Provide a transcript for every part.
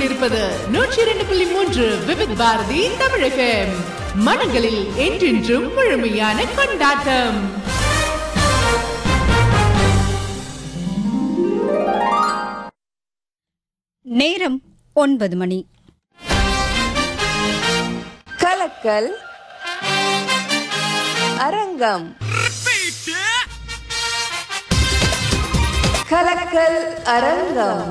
கொண்டிருப்பது நூற்றி இரண்டு புள்ளி மூன்று விவித் பாரதி தமிழ் FM. மனங்களில் என்றென்றும் முழுமையான கொண்டாட்டம் நேரம் ஒன்பது மணி கலக்கல் அரங்கம் கலக்கல் அரங்கம்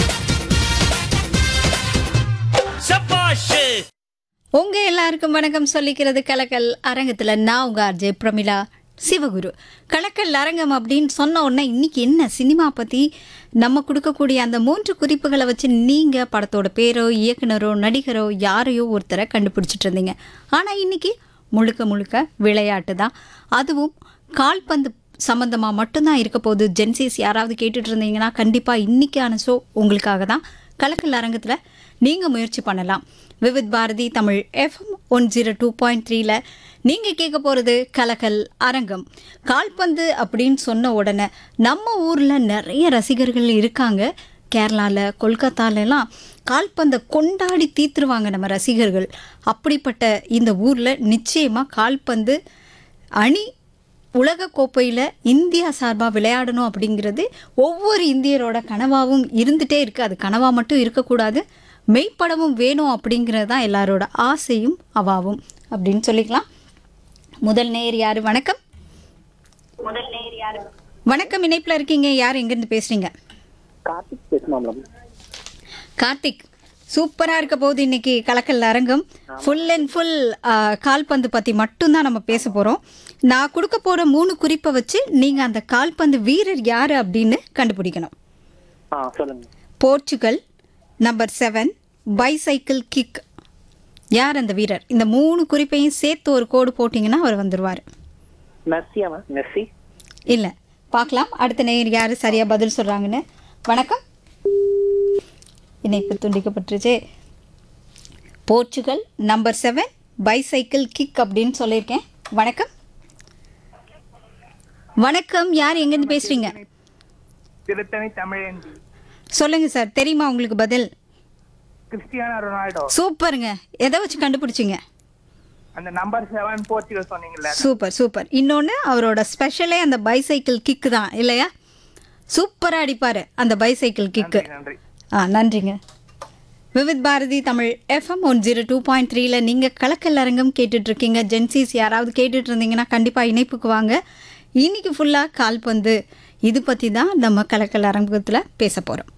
உங்க எல்லாருக்கும் வணக்கம் சொல்லிக்கிறது கலக்கல் அரங்கத்துல நான் உங்க அர்ஜய் பிரமிளா சிவகுரு கலக்கல் அரங்கம் அப்படின்னு சொன்ன உடனே இன்னைக்கு என்ன சினிமா பத்தி நம்ம கொடுக்கக்கூடிய அந்த மூன்று குறிப்புகளை வச்சு நீங்க படத்தோட பேரோ இயக்குனரோ நடிகரோ யாரையோ ஒருத்தரை கண்டுபிடிச்சிட்டு இருந்தீங்க ஆனா இன்னைக்கு முழுக்க முழுக்க விளையாட்டு தான் அதுவும் கால்பந்து சம்மந்தமாக மட்டும்தான் இருக்க போகுது ஜென்சிஸ் யாராவது கேட்டுட்டு இருந்தீங்கன்னா கண்டிப்பாக இன்னைக்கான ஷோ உங்களுக்காக தான் கலக்கல் அரங்கத்தில் நீங்கள் முயற்சி பண்ணலாம் Vividh Bharati Tamil FM one zero two point த்ரீல நீங்கள் கேட்க போகிறது கலக்கல் அரங்கம் கால்பந்து அப்படின்னு சொன்ன உடனே நம்ம ஊரில் நிறைய ரசிகர்கள் இருக்காங்க கேரளாவில் கொல்கத்தாலெல்லாம் கால்பந்தை கொண்டாடி தீத்துருவாங்க நம்ம ரசிகர்கள் அப்படிப்பட்ட இந்த ஊரில் நிச்சயமாக கால்பந்து அணி உலக கோப்பையில் இந்தியா சார்பாக விளையாடணும் அப்படிங்கிறது ஒவ்வொரு இந்தியரோட கனவாகவும் இருந்துகிட்டே இருக்குது அது கனவாக மட்டும் இருக்கக்கூடாது மெய்ப்படமும் வேணும் அப்படிங்கிறது தான் எல்லாரோட ஆசையும் அவாவும் அப்படின்னு சொல்லிக்கலாம் முதல் நேர் யார் வணக்கம் வணக்கம் இணைப்பில் இருக்கீங்க யார் எங்கேருந்து பேசுகிறீங்க கார்த்திக் பேசுமா மேடம் கார்த்திக் சூப்பராக இருக்க போகுது இன்னைக்கு கலக்கல் அரங்கம் ஃபுல் அண்ட் ஃபுல் கால்பந்து பற்றி மட்டும்தான் நம்ம பேச போகிறோம் நான் கொடுக்க போகிற மூணு குறிப்பை வச்சு நீங்கள் அந்த கால்பந்து வீரர் யார் அப்படின்னு கண்டுபிடிக்கணும் ஆ சொல்லுங்க Portugal number seven bicycle kick யார் அந்த வீரர் இந்த மூணு குறிப்பையும் சேர்த்து ஒரு கோடு போட்டிங்கன்னா அவர் வந்துடுவார் மெர்சியா மேம் மெர்சி இல்லை பார்க்கலாம் அடுத்த நேயர் யார் சரியாக பதில் சொல்கிறாங்கன்னு வணக்கம் இணைப்பு துண்டிக்கப்பட்டுருச்சு Portugal number seven bicycle kick அப்படின்னு சொல்லியிருக்கேன் வணக்கம் வணக்கம் யார் எங்கேருந்து பேசுகிறீங்க திருத்தணி தமிழேந்தி சொல்லுங்கள் சார் தெரியுமா உங்களுக்கு பதில் கிறிஸ்டியானோ ரொனால்டோ சூப்பருங்க எதை வச்சு கண்டுபிடிச்சிங்க அந்த நம்பர் செவன் போர்ச்சுகல் சொன்னீங்கல்ல சூப்பர் சூப்பர் இன்னொன்று அவரோட ஸ்பெஷலே அந்த பைசைக்கிள் கிக்கு தான் இல்லையா சூப்பராக அடிப்பார் அந்த பைசைக்கிள் கிக்கு நன்றி ஆ நன்றிங்க Vividh Bharati Tamil FM one zero two point த்ரீல நீங்கள் கலக்கல் அரங்கம் கேட்டுட்டு இருக்கீங்க ஜென்சிஸ் யாராவது கேட்டுட்டு இருந்தீங்கன்னா கண்டிப்பாக இணைப்புக்கு வாங்க இன்னைக்கு ஃபுல்லாக கால்பந்து இது பற்றி தான் நம்ம கலக்கல் அரங்கத்தில் பேச போகிறோம்